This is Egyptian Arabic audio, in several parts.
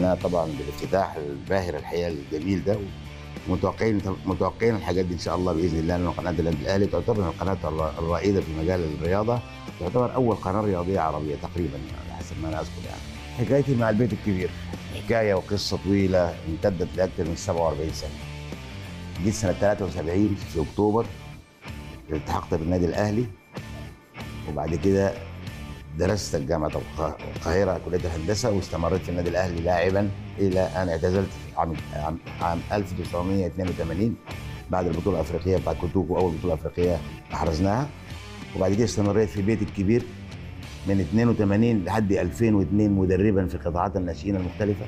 استقبلناه طبعا بالافتتاح الباهر الحقيقه الجميل ده متوقعين متوقعين الحاجات دي ان شاء الله باذن الله لان قناه النادي الاهلي تعتبر من القناه الر- الرائده في مجال الرياضه تعتبر اول قناه رياضيه عربيه تقريبا على حسب ما انا اذكر يعني حكايتي مع البيت الكبير حكايه وقصه طويله امتدت لاكثر من 47 سنه جيت سنه 73 في اكتوبر التحقت بالنادي الاهلي وبعد كده درست جامعة الق- القاهرة كلية الهندسة واستمريت في النادي الأهلي لاعبا إلى أن اعتزلت في عام عام, عام 1982 بعد البطولة الأفريقية بتاعت كوتوكو أول بطولة أفريقية أحرزناها وبعد كده استمريت في بيت الكبير من 82 لحد 2002 مدربا في قطاعات الناشئين المختلفة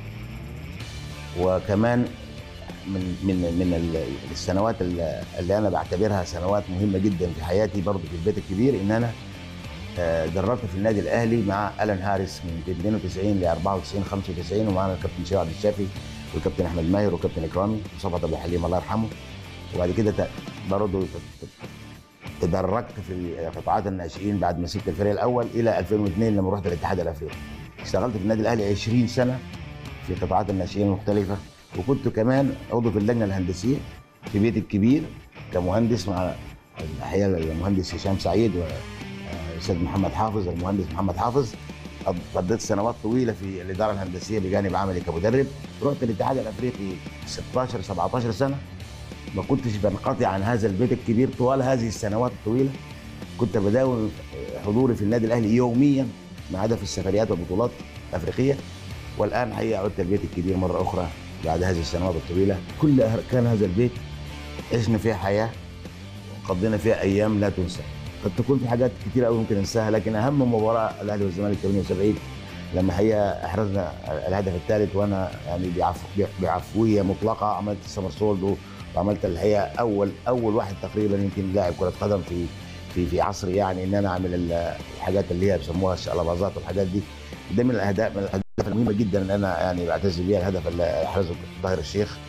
وكمان من من من ال- السنوات اللي اللي انا بعتبرها سنوات مهمه جدا في حياتي برضه في البيت الكبير ان انا آه، دربت في النادي الاهلي مع الان هاريس من 92 ل 94 95 ومعنا الكابتن شيخ عبد الشافي والكابتن احمد ماهر والكابتن اكرامي وصفت ابو حليم الله يرحمه وبعد كده ت- برضه ت- ت- تدرجت في قطاعات الناشئين بعد ما سبت الفريق الاول الى 2002 لما رحت الاتحاد الافريقي اشتغلت في النادي الاهلي 20 سنه في قطاعات الناشئين المختلفه وكنت كمان عضو في اللجنه الهندسيه في بيت الكبير كمهندس مع الحقيقه المهندس هشام سعيد والاستاذ محمد حافظ المهندس محمد حافظ قضيت سنوات طويله في الاداره الهندسيه بجانب عملي كمدرب رحت الاتحاد الافريقي 16 17 سنه ما كنتش بنقطع عن هذا البيت الكبير طوال هذه السنوات الطويله كنت بداوم حضوري في النادي الاهلي يوميا ما عدا في السفريات والبطولات الافريقيه والان حقيقه عدت البيت الكبير مره اخرى بعد هذه السنوات الطويله كل اركان هذا البيت عشنا فيها حياه وقضينا فيها ايام لا تنسى قد تكون في حاجات كتير قوي ممكن انساها لكن اهم مباراه الاهلي والزمالك 78 لما حقيقه احرزنا الهدف الثالث وانا يعني بعفو بعفويه مطلقه عملت السمرسولد وعملت الحقيقه اول اول واحد تقريبا يمكن لاعب كره قدم في في في عصري يعني ان انا اعمل الحاجات اللي هي بيسموها الشقلباظات والحاجات دي ده من الاهداف من الاهداف المهمه جدا ان انا يعني بعتز بيها الهدف اللي احرزه ظاهر الشيخ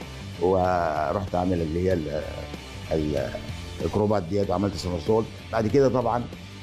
ورحت اعمل اللي هي ال- ال- الكروبات ديت وعملت سمرسول بعد كده طبعا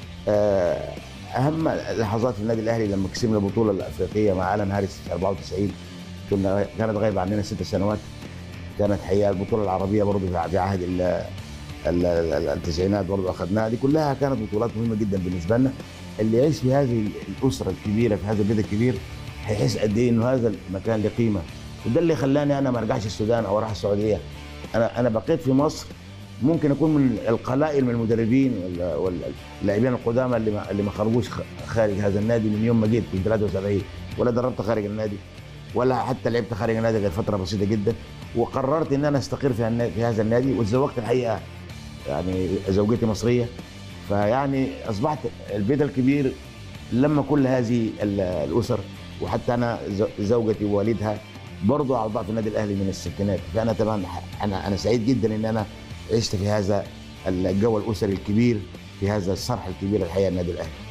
آه، اهم لحظات في النادي الاهلي لما كسبنا البطوله الافريقيه مع الان هاريس في 94 كنا كانت غايبه عننا ست سنوات كانت حقيقه البطوله العربيه برضه في في عهد ال- ال- ال- التسعينات برضه اخذناها دي كلها كانت بطولات مهمه جدا بالنسبه لنا اللي يعيش في هذه الاسره الكبيره في هذا البيت الكبير هيحس قد ايه انه هذا المكان له قيمه وده اللي خلاني انا ما ارجعش السودان او اروح السعوديه انا انا بقيت في مصر ممكن اكون من القلائل من المدربين وال- واللاعبين القدامى اللي ما اللي ما خرجوش خ- خارج هذا النادي من يوم ما جيت في 73 ولا دربت خارج النادي ولا حتى لعبت خارج النادي غير فتره بسيطه جدا وقررت ان انا استقر في, النا- في هذا النادي وتزوجت الحقيقه يعني زوجتي مصريه فيعني اصبحت البيت الكبير لما كل هذه ال- الاسر وحتى انا ز- زوجتي ووالدها برضه اعضاء في النادي الاهلي من الستينات فانا طبعا انا انا سعيد جدا ان انا عشت في هذا الجو الاسري الكبير في هذا الصرح الكبير الحقيقه النادي الاهلي